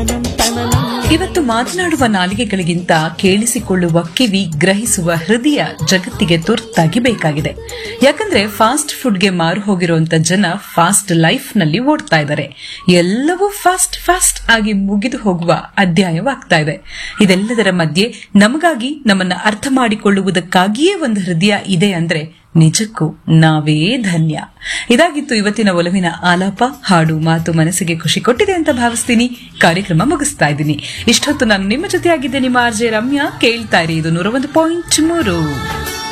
ಇವತ್ತು ಮಾತನಾಡುವ ನಾಲಿಗೆಗಳಿಗಿಂತ ಕೇಳಿಸಿಕೊಳ್ಳುವ ಕಿವಿ ಗ್ರಹಿಸುವ ಹೃದಯ ಜಗತ್ತಿಗೆ ತುರ್ತಾಗಿ ಬೇಕಾಗಿದೆ ಯಾಕಂದ್ರೆ ಫಾಸ್ಟ್ ಫುಡ್ಗೆ ಮಾರು ಹೋಗಿರುವಂತ ಜನ ಫಾಸ್ಟ್ ಲೈಫ್ ನಲ್ಲಿ ಓಡ್ತಾ ಇದ್ದಾರೆ ಎಲ್ಲವೂ ಫಾಸ್ಟ್ ಫಾಸ್ಟ್ ಆಗಿ ಮುಗಿದು ಹೋಗುವ ಅಧ್ಯಾಯವಾಗ್ತಾ ಇದೆ ಇದೆಲ್ಲದರ ಮಧ್ಯೆ ನಮಗಾಗಿ ನಮ್ಮನ್ನ ಅರ್ಥ ಮಾಡಿಕೊಳ್ಳುವುದಕ್ಕಾಗಿಯೇ ಒಂದು ಹೃದಯ ಇದೆ ಅಂದ್ರೆ ನಿಜಕ್ಕೂ ನಾವೇ ಧನ್ಯ ಇದಾಗಿತ್ತು ಇವತ್ತಿನ ಒಲವಿನ ಆಲಾಪ ಹಾಡು ಮಾತು ಮನಸ್ಸಿಗೆ ಖುಷಿ ಕೊಟ್ಟಿದೆ ಅಂತ ಭಾವಿಸ್ತೀನಿ ಕಾರ್ಯಕ್ರಮ ಮುಗಿಸ್ತಾ ಇದ್ದೀನಿ ಇಷ್ಟೊತ್ತು ನಾನು ನಿಮ್ಮ ಜೊತೆ ಆಗಿದ್ದೆ ನಿಮ್ಮ ಆರ್ಜೆ ರಮ್ಯಾ ಕೇಳ್ತಾ ಇರಿ ಇದು ನೂರ ಒಂದು ಪಾಯಿಂಟ್ ಮೂರು